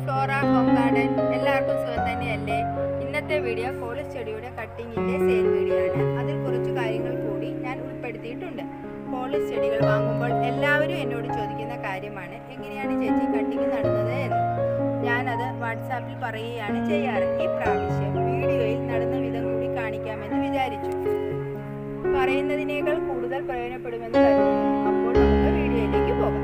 Flora home garden എല്ലാവർക്കും സുഖം തന്നെയല്ലേ ഇന്നത്തെ വീഡിയോ കോളേജ് ചെടിയുടെ കട്ടിങ്ങിന്റെ സെയിൽ വീഡിയോ ആണ് അതിൽ കുറച്ച് കാര്യങ്ങൾ കൂടി ഞാൻ ഉൾപ്പെടുത്തിയിട്ടുണ്ട് കോളേജ് ചെടികൾ വാങ്ങുമ്പോൾ എല്ലാവരും എന്നോട് ചോദിക്കുന്ന കാര്യമാണ് എങ്ങനെയാണ് ചേച്ചി കട്ടിങ് നടുന്നത് എന്ന് ഞാനത് വാട്സാപ്പിൽ പറയുകയാണ് ചെയ്യാറ് ഈ പ്രാവശ്യം വീഡിയോയിൽ നടന്ന വിധം കൂടി കാണിക്കാമെന്ന് വിചാരിച്ചു പറയുന്നതിനേക്കാൾ കൂടുതൽ പ്രയോജനപ്പെടുമെന്ന് കരുതുന്നു അപ്പോൾ നമുക്ക് വീഡിയോയിലേക്ക് പോകാം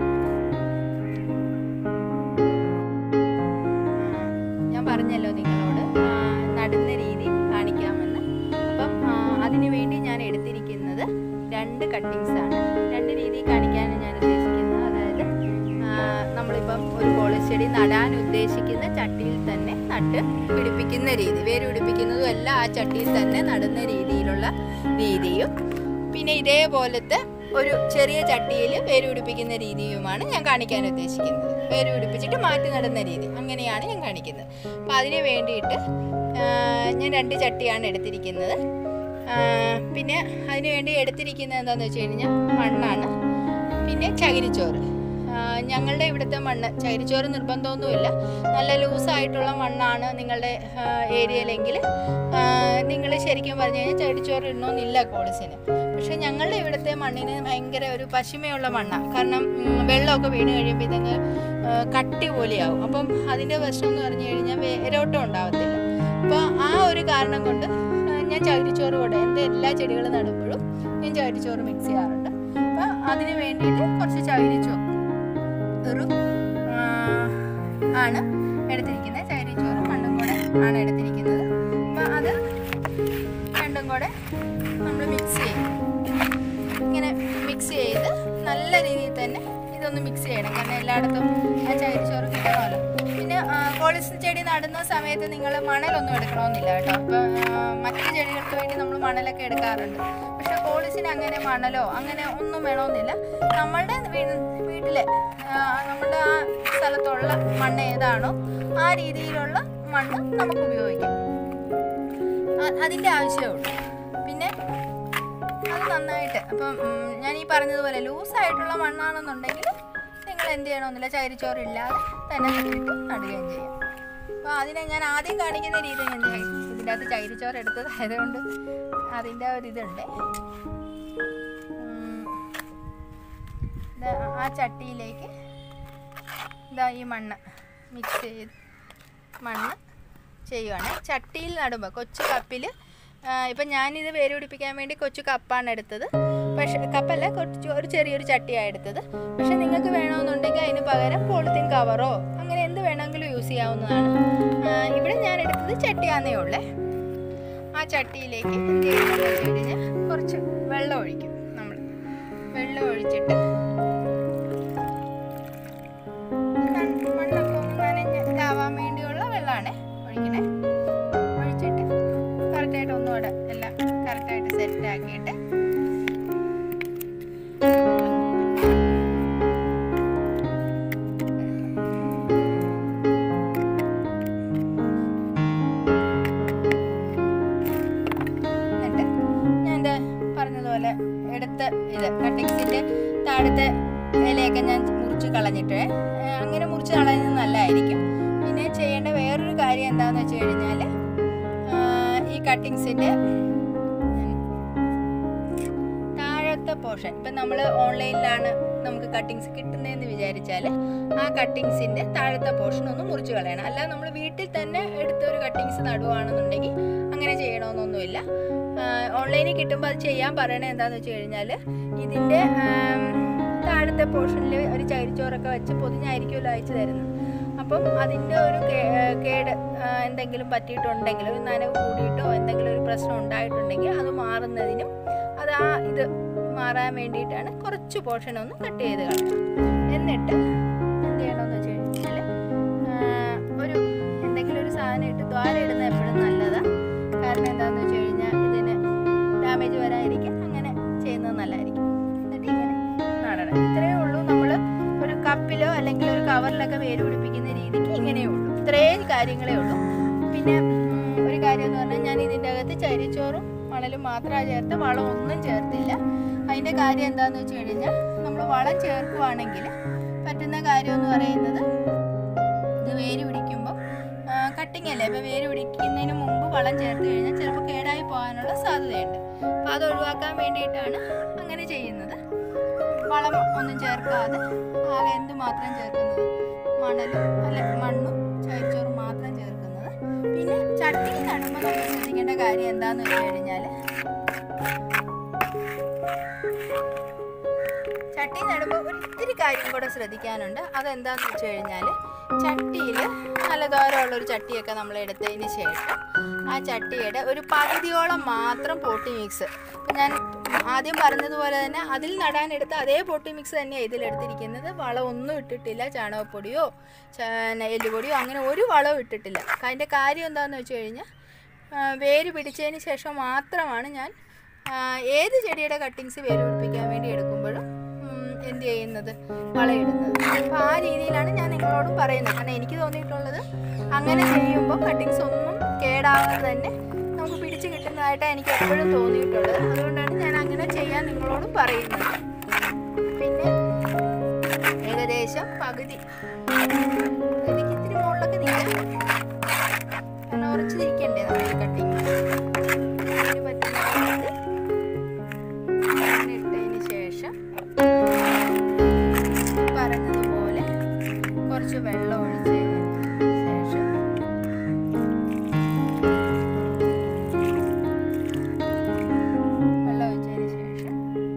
ആ, ഞാൻ പറഞ്ഞല്ലോ നിങ്ങളോട് ആ, നടുന്ന രീതി കാണിക്കാമെന്ന് അപ്പം ആ, അതിനു വേണ്ടി ഞാൻ എടുത്തിരിക്കുന്നത് രണ്ട് കട്ടിങ്സ് ആണ് രണ്ട് രീതി കാണിക്കാനാണ് ഞാൻ ഉദ്ദേശിക്കുന്നത് അതായത് ആ, നമ്മളിപ്പം ഒരു കോളേജ് ചെടി നടാൻ ഉദ്ദേശിക്കുന്ന ചട്ടിയിൽ തന്നെ നട്ട് പിടിപ്പിക്കുന്ന രീതി വേര് പിടിപ്പിക്കുന്നതും എല്ലാം ആ ചട്ടിയിൽ തന്നെ നടുന്ന രീതിയിലുള്ള രീതിയും പിന്നെ ഇതേപോലത്തെ ഒരു ചെറിയ ചട്ടിയിൽ വേര് പിടിപ്പിക്കുന്ന രീതിയുമാണ് ഞാൻ കാണിക്കാൻ ഉദ്ദേശിക്കുന്നത് വേര് പിടിപ്പിച്ചിട്ട് മാറ്റി നടുന്ന രീതി അങ്ങനെയാണ് ഞാൻ കാണിക്കുന്നത് അപ്പോൾ അതിന് വേണ്ടിയിട്ട് ആ, ഞാൻ രണ്ട് ചട്ടിയാണ് എടുത്തിരിക്കുന്നത് ആ, പിന്നെ അതിന് വേണ്ടി എടുത്തിരിക്കുന്നത് എന്താണെന്ന് വെച്ച് കഴിഞ്ഞാൽ മണ്ണാണ് പിന്നെ ചകിരിച്ചോറ് ആ, ഞങ്ങളുടെ ഇവിടുത്തെ മണ്ണ് ചകിരിച്ചോറ് നിർബന്ധമൊന്നുമില്ല നല്ല ലൂസായിട്ടുള്ള മണ്ണാണ് നിങ്ങളുടെ ഏരിയയിലെങ്കിൽ നിങ്ങൾ ശരിക്കും പറഞ്ഞു കഴിഞ്ഞാൽ ചകിരിച്ചോറ് ഇടണമെന്നില്ല കോളേജിന് പക്ഷെ ഞങ്ങളുടെ ഇവിടുത്തെ മണ്ണിന് ഭയങ്കര ഒരു പശിമയുള്ള മണ്ണാണ് കാരണം ഉം, വെള്ളമൊക്കെ വീണ് കഴിയുമ്പോൾ ഇതങ്ങ് ആ, കട്ടി പോലെയാവും അപ്പം അതിൻ്റെ പ്രശ്നം എന്ന് പറഞ്ഞു കഴിഞ്ഞാൽ വേരോട്ടം ഉണ്ടാവത്തില്ല അപ്പോൾ ആ ഒരു കാരണം കൊണ്ട് ആ, ഞാൻ ചകിരിച്ചോറ് കൂടെ എൻ്റെ എല്ലാ ചെടികളും നടുമ്പോഴും ഞാൻ ചകിരിച്ചോറ് മിക്സ് ചെയ്യാറുണ്ട് അപ്പോൾ അതിന് വേണ്ടിയിട്ട് കുറച്ച് ചകിരിച്ചോറ് ഒരു ആ, ആണ് എടുത്തിരിക്കുന്നത് ചകിരിച്ചോറും മണ്ണും കൂടെ ആണ് എടുത്തിരിക്കുന്നത് അപ്പോൾ അത് രണ്ടും കൂടെ നമ്മൾ മിക്സ് ചെയ്യും ഇങ്ങനെ മിക്സ് ചെയ്ത് നല്ല രീതിയിൽ തന്നെ ഇതൊന്ന് മിക്സ് ചെയ്യണം കാരണം എല്ലായിടത്തും ആ ചകിരിച്ചോറ് കിട്ടണമല്ലോ പിന്നെ കോളിസ് ചെടി നടുന്ന സമയത്ത് നിങ്ങൾ മണലൊന്നും എടുക്കണമെന്നില്ല കേട്ടോ അപ്പോൾ മറ്റു ചെടികൾക്ക് വേണ്ടി നമ്മൾ മണലൊക്കെ എടുക്കാറുണ്ട് പക്ഷേ കോളിസിന് അങ്ങനെ മണലോ അങ്ങനെ ഒന്നും വേണമെന്നില്ല നമ്മളുടെ വീ- വീട്ടിലെ ആ, നമ്മുടെ ആ സ്ഥലത്തുള്ള മണ്ണ് ഏതാണോ ആ രീതിയിലുള്ള മണ്ണ് നമുക്ക് ഉപയോഗിക്കാം അ- അതിൻ്റെ ആവശ്യമേ ഉള്ളൂ പിന്നെ അത് നന്നായിട്ട് അപ്പം ഉം, ഞാൻ ഈ പറഞ്ഞതുപോലെ ലൂസായിട്ടുള്ള മണ്ണാണെന്നുണ്ടെങ്കിൽ നിങ്ങൾ എന്ത് ചെയ്യണമെന്നില്ല ചകിരിച്ചോറ് ഇല്ലാതെ തന്നെ നട്ടിട്ട് നടുകയും ചെയ്യാം അപ്പോൾ അതിനെ ഞാൻ ആദ്യം കാണിക്കുന്ന രീതി ഞാൻ ചെയ്യും. ഇതിൻ്റെ അകത്ത് ചകിരിച്ചോറ് എടുത്തതായതുകൊണ്ട് അതിൻ്റെ ഒരു ഇതുണ്ട് ഉം, ഇത് ആ ചട്ടിയിലേക്ക് ഇതാ ഈ മണ്ണ് മിക്സ് ചെയ്ത് മണ്ണ് ചെയ്യുവാണ് ചട്ടിയിൽ നടുമ്പോൾ കൊച്ചു കപ്പിൽ ഇപ്പം ഞാനിത് വേര് പിടിപ്പിക്കാൻ വേണ്ടി കൊച്ചു കപ്പാണ് എടുത്തത് പക്ഷേ കപ്പല്ല കുറച്ച് ഒരു ചെറിയൊരു ചട്ടിയാണ് എടുത്തത് പക്ഷെ നിങ്ങൾക്ക് വേണമെന്നുണ്ടെങ്കിൽ അതിന് പകരം പോളിത്തീൻ കവറോ അങ്ങനെ എന്ത് വേണമെങ്കിലും യൂസ് ചെയ്യാവുന്നതാണ് ആ, ഇവിടെ ഞാൻ എടുത്തത് ചട്ടിയാന്നേ ഉള്ളേ ആ ചട്ടിയിലേക്ക് എന്ത് ചെയ്യണമെന്ന് വെച്ച് കഴിഞ്ഞാൽ കുറച്ച് വെള്ളം ഒഴിക്കും നമ്മൾ വെള്ളം ഒഴിച്ചിട്ട് കൺ- മണ്ണൊക്കെ ഒന്ന് നനഞ്ഞ് ഇതാവാൻ വേണ്ടിയുള്ള വെള്ളമാണ് ഒഴിക്കണേ ഒഴിച്ചിട്ട് കറക്റ്റായിട്ട് ഒന്നുകൂടെ എല്ലാം കറക്റ്റായിട്ട് സെറ്റ് ആക്കിയിട്ട് എന്നിട്ട് ഞാൻ എന്താ പറഞ്ഞതുപോലെ എടുത്ത ഇത് കട്ടിങ്സിൻ്റെ താഴത്തെ ഇലയൊക്കെ ഞാൻ മുറിച്ച് കളഞ്ഞിട്ട് ഏ, അങ്ങനെ മുറിച്ച് കളയുന്നത് നല്ലതായിരിക്കും പിന്നെ ചെയ്യേണ്ട വേറൊരു കാര്യം എന്താണെന്ന് വെച്ച് കഴിഞ്ഞാൽ ഈ കട്ടിങ്സിൻ്റെ താഴത്തെ പോർഷൻ ഇപ്പം നമ്മൾ ഓൺലൈനിലാണ് നമുക്ക് കട്ടിങ്സ് കിട്ടുന്നതെന്ന് വിചാരിച്ചാൽ ആ കട്ടിങ്സിൻ്റെ താഴത്തെ പോർഷൻ ഒന്ന് മുറിച്ച് കളയണം അല്ല നമ്മൾ വീട്ടിൽ തന്നെ എടുത്ത ഒരു കട്ടിങ്സ് നടുവാണെന്നുണ്ടെങ്കിൽ അങ്ങനെ ചെയ്യണമെന്നൊന്നുമില്ല ഓൺലൈനിൽ കിട്ടുമ്പോൾ അത് ചെയ്യാൻ പറയണത് എന്താണെന്ന് വെച്ച് കഴിഞ്ഞാൽ ഇതിൻ്റെ ആം, താഴത്തെ പോർഷനിൽ ഒരു ചകിരിച്ചോറൊക്കെ വെച്ച് പൊതിഞ്ഞായിരിക്കുമല്ലോ അയച്ചു തരുന്നത് അപ്പം അതിൻ്റെ ഒരു കേ- കേട് ആ, എന്തെങ്കിലും പറ്റിയിട്ടുണ്ടെങ്കിൽ ഒരു നനവ് കൂടിയിട്ടോ എന്തെങ്കിലും ഒരു പ്രശ്നം ഉണ്ടായിട്ടുണ്ടെങ്കിൽ അത് മാറുന്നതിനും അത് ആ ഇത് മാറാൻ വേണ്ടിയിട്ടാണ് കുറച്ച് പോർഷൻ ഒന്ന് കട്ട് ചെയ്ത് കളയുക എന്നിട്ട് എന്ത് ചെയ്യണമെന്ന് വെച്ച് കഴിഞ്ഞാൽ ഒരു എന്തെങ്കിലും ഒരു സാധനം ഇട്ട് ദ്വാരം ഇടുന്നത് എപ്പോഴും നല്ലതാണ് കാരണം എന്താണെന്ന് വെച്ച് കഴിഞ്ഞാൽ ഇതിന് ഡാമേജ് വരാതിരിക്കാൻ അങ്ങനെ ചെയ്യുന്നത് നല്ലതായിരിക്കും എന്നിട്ട് ഇങ്ങനെ നടണം ഇത്രയേ ഉള്ളൂ നമ്മൾ ഒരു കപ്പിലോ അല്ലെങ്കിൽ ഒരു കവറിലൊക്കെ വേര് പിടിപ്പിക്കുന്ന രീതിക്ക് ഇങ്ങനെയേ ഉള്ളൂ ഇത്രയും കാര്യങ്ങളേ ഉള്ളൂ പിന്നെ ഉം, ഒരു കാര്യം എന്ന് പറഞ്ഞാൽ ഞാൻ ഇതിൻ്റെ അകത്ത് ചരിച്ചോറും മണലും മാത്രമാണ് ചേർത്ത് വളം ഒന്നും ചേർത്തില്ല അതിൻ്റെ കാര്യം എന്താണെന്ന് വെച്ച് കഴിഞ്ഞാൽ നമ്മൾ വളം ചേർക്കുവാണെങ്കിൽ പറ്റുന്ന കാര്യം എന്ന് പറയുന്നത് ഇത് വേര് പിടിക്കുമ്പോൾ കട്ടിങ് അല്ലേ ഇപ്പോൾ വേര് പിടിക്കുന്നതിന് മുമ്പ് വളം ചേർത്ത് കഴിഞ്ഞാൽ ചിലപ്പോൾ കേടായി പോകാനുള്ള സാധ്യതയുണ്ട് അപ്പോൾ അത് ഒഴിവാക്കാൻ വേണ്ടിയിട്ടാണ് അങ്ങനെ ചെയ്യുന്നത് വളം ഒന്നും ചേർക്കാതെ ആകെ എന്ത് മാത്രം ചേർക്കുന്നത് മണലും അല്ല മണ്ണും ചകിരിച്ചോറും മാത്രം ചേർക്കുന്നത് പിന്നെ ചട്ടി നടുമ്പോൾ നമ്മൾ ശ്രദ്ധിക്കേണ്ട കാര്യം എന്താണെന്ന് വെച്ച് കഴിഞ്ഞാൽ ചട്ടി നടുമ്പോൾ ഒരിത്തിരി കാര്യം കൂടെ ശ്രദ്ധിക്കാനുണ്ട് അതെന്താണെന്ന് വെച്ച് കഴിഞ്ഞാൽ ചട്ടിയിൽ നല്ല ദൂരമുള്ള ഒരു ചട്ടിയൊക്കെ നമ്മൾ എടുത്തതിന് ശേഷം ആ ചട്ടിയുടെ ഒരു പകുതിയോളം മാത്രം പോട്ടി മിക്സ് ഇപ്പം ഞാൻ ആദ്യം പറഞ്ഞതുപോലെ തന്നെ അതിൽ നടാനെടുത്ത അതേ പോട്ടി മിക്സ് തന്നെയാണ് ഇതിലെടുത്തിരിക്കുന്നത് വളമൊന്നും ഇട്ടിട്ടില്ല ചാണകപ്പൊടിയോ ച- എല്ലുപൊടിയോ അങ്ങനെ ഒരു വളവും ഇട്ടിട്ടില്ല അതിൻ്റെ കാര്യം എന്താണെന്ന് വെച്ച് കഴിഞ്ഞാൽ ആ, വേര് പിടിച്ചതിന് ശേഷം മാത്രമാണ് ഞാൻ ആ, ഏത് ചെടിയുടെ കട്ടിങ്സ് വേര് പിടിപ്പിക്കാൻ വേണ്ടി എടുക്കുമ്പോഴും ഉം, എന്ത് ചെയ്യുന്നത് വളയിടുന്നത് അപ്പോൾ ആ രീതിയിലാണ് ഞാൻ നിങ്ങളോടും പറയുന്നത് കാരണം എനിക്ക് തോന്നിയിട്ടുള്ളത് അങ്ങനെ ചെയ്യുമ്പോൾ കട്ടിങ്സ് ഒന്നും കേടാകാതെ തന്നെ നമുക്ക് പിടിച്ച് കിട്ടുന്നതായിട്ടാണ് എനിക്ക് എപ്പോഴും തോന്നിയിട്ടുള്ളത് അതുകൊണ്ടാണ് ഞാൻ അങ്ങനെ ചെയ്യാൻ നിങ്ങളോടും പറയുന്നത് പിന്നെ ഏകദേശം പകുതി പകുതിക്ക് ഇത്തിരി മുകളിലൊക്കെ നിൽക്കാം കാരണം ഉറച്ചു തിരിക്കണ്ടേ നമ്മൾ കട്ടിങ് അതിന് പറ്റുന്ന രീതിയിൽ അങ്ങനെ ഇട്ടതിന് ശേഷം പറഞ്ഞതുപോലെ കുറച്ച് വെള്ളം ഒഴിച്ചതിന് ശേഷം വെള്ളം ഒഴിച്ചതിന് ശേഷം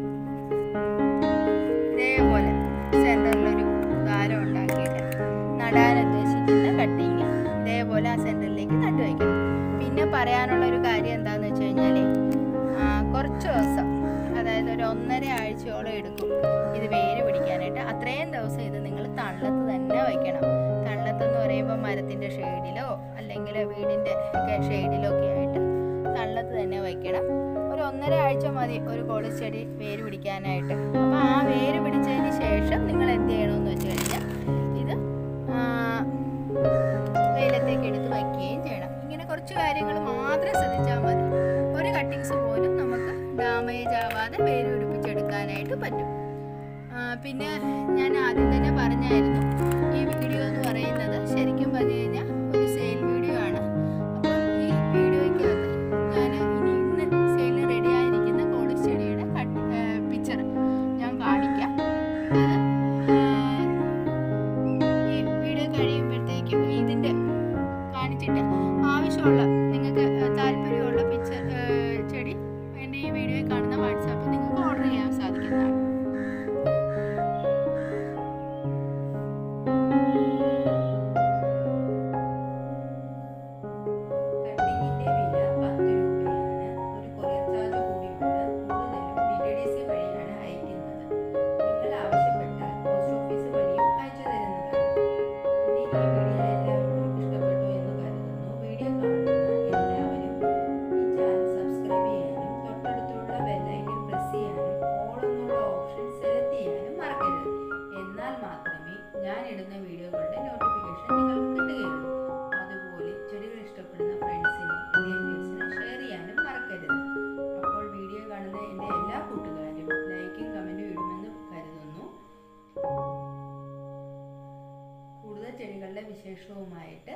ഇതേപോലെ സെൻറ്ററിലൊരു ദ്വാരം ഉണ്ടാക്കിയിട്ട് നടാൻ ഉദ്ദേശിക്കുന്ന കട്ടിങ് ഇതേപോലെ ആ സെൻറ്ററിലേക്ക് നട്ടു വയ്ക്കണം പിന്നെ പറയാനുള്ള ഒരു കാര്യം എന്താണെന്ന് വെച്ച് കഴിഞ്ഞാൽ കുറച്ച് ദിവസം അതായത് ഒരു ഒന്നര ആഴ്ചയോളം എടുക്കും ഇത് വേര് പിടിക്കാനായിട്ട് അത്രയും ദിവസം ഇത് നിങ്ങൾ തള്ളത്ത് തന്നെ വയ്ക്കണം തള്ളത്ത് എന്ന് പറയുമ്പോൾ മരത്തിൻ്റെ ഷെയ്ഡിലോ അല്ലെങ്കിൽ വീടിൻ്റെ ഒക്കെ ഷെയ്ഡിലോ ഒക്കെ ആയിട്ട് തള്ളത്ത് തന്നെ വയ്ക്കണം ഒരു ഒന്നര ആഴ്ച മതി ഒരു കോളിച്ചെടി വേര് പിടിക്കാനായിട്ട് അപ്പോൾ ആ വേര് പിടിച്ചതിന് ശേഷം നിങ്ങൾ എന്ത് ചെയ്യണമെന്ന് വെച്ച് കഴിഞ്ഞാൽ ഇത് ആ, വെയിലത്തേക്ക് എടുത്ത് വയ്ക്കുകയും ചെയ്യണം ഇങ്ങനെ കുറച്ച് കാര്യങ്ങൾ മാത്രം ശ്രദ്ധിച്ചാൽ മതി ഒരു കട്ടിങ്സ് പോലും നമുക്ക് ഡാമേജ് ആവാതെ വേര് പിടിപ്പിച്ചെടുക്കാനായിട്ട് പറ്റും ആ, പിന്നെ ഞാൻ ആദ്യം തന്നെ പറഞ്ഞായിരുന്നു ഈ വീഡിയോ എന്ന് പറയുന്നത് ശരിക്കും പറഞ്ഞു കഴിഞ്ഞാൽ ഒരു സെയിൽ വീഡിയോ ആണ് അപ്പം ഈ വീഡിയോയ്ക്കകത്ത് ഞാൻ ഇനി ഇന്ന് സെയിലിന് റെഡി ആയിരിക്കുന്ന കോളേജ് ചെടിയുടെ പിക്ചർ ഞാൻ കാണിക്കാം അത് ആ, ഈ വീഡിയോ കഴിയുമ്പോഴത്തേക്കും ഇതിൻ്റെ കാണിച്ചിട്ട് ആവശ്യമുള്ള നിങ്ങൾക്ക് താല്പര്യമുള്ള പിക്ചർ ചെടി എൻ്റെ ഈ വീഡിയോയിൽ കാണുന്ന വാട്സാപ്പിൽ നിങ്ങൾക്ക് ഓർഡർ ചെയ്യാൻ സാധിക്കുന്നതാണ് കട്ടിങ്ങിന്റെ വില പത്ത് രൂപയാണ് ഒരു കൊറിയർ ചാർജ് കൂടിയുണ്ട് കൂടുതലും ഡി ടി ഡി സി വഴിയാണ് അയക്കുന്നത് നിങ്ങൾ ആവശ്യപ്പെട്ടാൽ പോസ്റ്റ് ഓഫീസ് വഴിയും അയച്ചു തരുന്നതാണ് പിന്നെ ഈ വീഡിയോ എല്ലാവർക്കും ഇഷ്ടപ്പെട്ടു എന്ന് കരുതുന്നു വീഡിയോ കാണുന്ന എല്ലാവരും ഈ ചാനൽ സബ്സ്ക്രൈബ് ചെയ്യാനും തൊട്ടടുത്തുള്ള ബെല്ലൈക്കൻ പ്രസ് ചെയ്യാനും ഓൾ എന്നുള്ള ഓപ്ഷൻ സെലക്ട് ചെയ്യാനും മറക്കരുത് എന്നാൽ മാത്രമേ ഞാൻ ഇടുന്ന വീഡിയോകളുടെ നോട്ടിഫിക്കേഷൻ നിങ്ങൾക്ക് കിട്ടുകയുള്ളൂ അതുപോലെ ചെടികൾ ഇഷ്ടപ്പെടുന്ന ഫ്രണ്ട്സിനും റിലേറ്റീവ്സിനും ഷെയർ ചെയ്യാനും മറക്കരുത് അപ്പോൾ വീഡിയോ കാണുന്ന എൻ്റെ എല്ലാ കൂട്ടുകാരും ലൈക്കും കമൻറ്റും ഇടുമെന്ന് കരുതുന്നു കൂടുതൽ ചെടികളുടെ വിശേഷവുമായിട്ട്